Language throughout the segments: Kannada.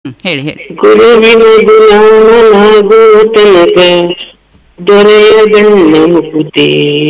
ಹ್ಮ್ ಹೇಳಿ ಹೇಳಿ ಗುರುವಿನ ಗುಲಾಮನಾಗುವ ತನಕ ದೊರೆಯದಣ್ಣ ಮುಕುತಿ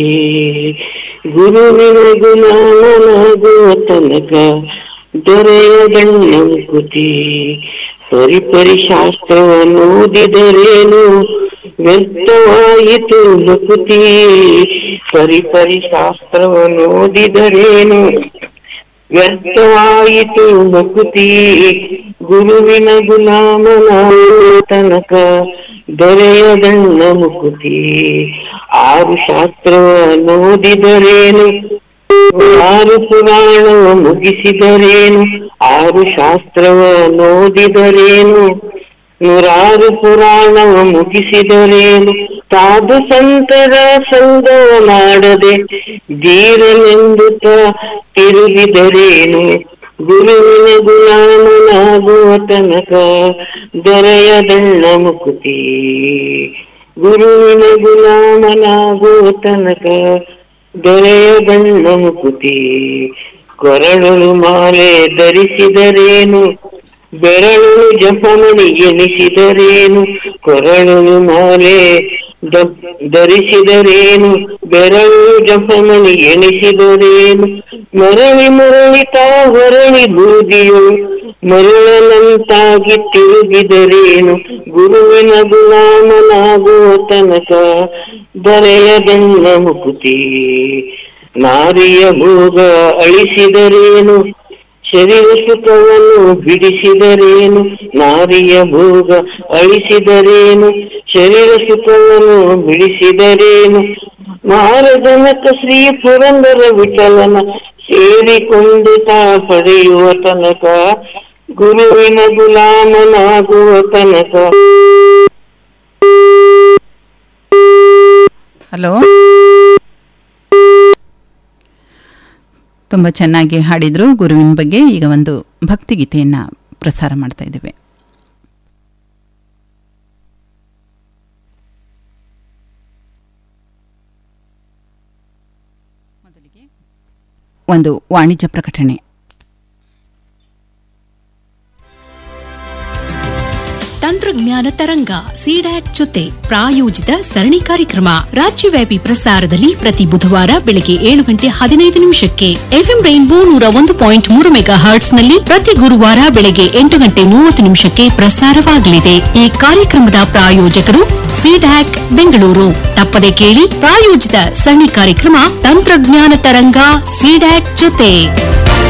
ಗುರುವಿನ ಗುಲಾಮನಾಗುವ ತನಕ ದೊರೆಯದಣ್ಣ ಮುಕುತಿ ಪರಿಪರಿ ಶಾಸ್ತ್ರವನ್ನು ಓದಿದರೇನು ವ್ಯರ್ಥವಾಯಿತು ಮುಕುತಿ ಪರಿಪರಿ ಶಾಸ್ತ್ರವನ್ನು ಓದಿದರೇನು ವ್ಯರ್ಥವಾಯಿತು ಭಕ್ತಿ ಗುರುವಿನ ಗುಲಾಮನ ತನಕ ದೊರೆಯದಣ್ಣ ಮುಕುತಿ ಆರು ಶಾಸ್ತ್ರವ ನೋದಿದರೇನು ಆರು ಪುರಾಣವ ಮುಗಿಸಿದರೇನು ಆರು ಶಾಸ್ತ್ರವ ನೋದಿದರೇನು ನೂರಾರು ಪುರಾಣವ ಮುಗಿಸಿದರೇನು ಸಾಧು ಸಂತರ ಸಂಗವ ಮಾಡದೆ ಧೀರನೆಂದುತ್ತ ತಿರುಗಿದರೇನು ಗುರುವಿನ ಗುಲಾಮನಾಗುವ ತನಕ ದೊರೆಯದಣ್ಣ ಮುಕುತಿ ಗುರುವಿನ ಗುಲಾಮನಾಗುವ ತನಕ ದೊರೆಯದಣ್ಣ ಮುಕುತಿ ಕೊರಳು ಮಾಲೆ ಧರಿಸಿದರೇನು ಬೆರಳು ಜಪಮಣಿ ಎನಿಸಿದರೇನು ಕೊರಳು ಮಾಲೆ ದ- ಧರಿಸಿದರೇನು ಬೆರಳು ಜಪಮಣಿ ಎನಿಸಿದರೇನು ಮರಳಿ ಮರಳಿತಾ ಹೊರಳಿ ಬೂದಿಯು ಮರುಳನಂತಾಗಿ ತಿರುಗಿದರೇನು ಗುರುವಿನ ಗುಲಾಮನಾಗುವ ತನಕ ದೊರೆಯದಣ್ಣ ಮುಕುತಿ ನಾರಿಯ ಭೋಗ ಅಳಿಸಿದರೇನು ಶರೀರ ಸುಖವನ್ನು ಬಿಡಿಸಿದರೇನು ನಾರಿಯ ಭೋಗ ಅಳಿಸಿದರೇನು ಶರೀರ ಸುಖವನ್ನು ಬಿಡಿಸಿದರೇನು ಮಾರಜನಕ ಶ್ರೀ ಪುರಂದರ ವಿಠಲನ ಸೇರಿಕೊಂಡು ತಾ ಪಡೆಯುವ ತನಕ ಗುರುವಿನ ಗುಲಾಮನಾಗುವ ತನಕ ಹಲೋ ತುಂಬ ಚೆನ್ನಾಗಿ ಹಾಡಿದ್ರು ಗುರುವಿನ ಬಗ್ಗೆ ಈಗ ಒಂದು ಭಕ್ತಿಗೀತೆಯನ್ನ ಪ್ರಸಾರ ಮಾಡ್ತಾ ಇದ್ದೇವೆ ಮೊದಲಿಗೆ ಒಂದು ವಾಣಿಜ್ಯ ಪ್ರಕಟಣೆ ತಂತ್ರಜ್ಞಾನ ತರಂಗ ಸಿಡ್ಯಾಕ್ ಜೊತೆ ಪ್ರಾಯೋಜಿತ ಸರಣಿ ಕಾರ್ಯಕ್ರಮ ರಾಜ್ಯವ್ಯಾಪಿ ಪ್ರಸಾರದಲ್ಲಿ ಪ್ರತಿ ಬುಧವಾರ ಬೆಳಗ್ಗೆ ಏಳು ಗಂಟೆ ಹದಿನೈದು ನಿಮಿಷಕ್ಕೆ ಎಫ್ಎಂ ರೈನ್ಬೋ ನೂರ ಒಂದು ಪಾಯಿಂಟ್ ಮೂರು ಮೆಗಾ ಹರ್ಟ್ಸ್ ನಲ್ಲಿ ಪ್ರತಿ ಗುರುವಾರ ಬೆಳಗ್ಗೆ ಎಂಟು ಗಂಟೆ ಮೂವತ್ತು ನಿಮಿಷಕ್ಕೆ ಪ್ರಸಾರವಾಗಲಿದೆ ಈ ಕಾರ್ಯಕ್ರಮದ ಪ್ರಾಯೋಜಕರು ಸಿಡ್ಯಾಕ್ ಬೆಂಗಳೂರು ತಪ್ಪದೆ ಕೇಳಿ ಪ್ರಾಯೋಜಿತ ಸರಣಿ ಕಾರ್ಯಕ್ರಮ ತಂತ್ರಜ್ಞಾನ ತರಂಗ ಸಿಡ್ಯಾಕ್ ಜೊತೆ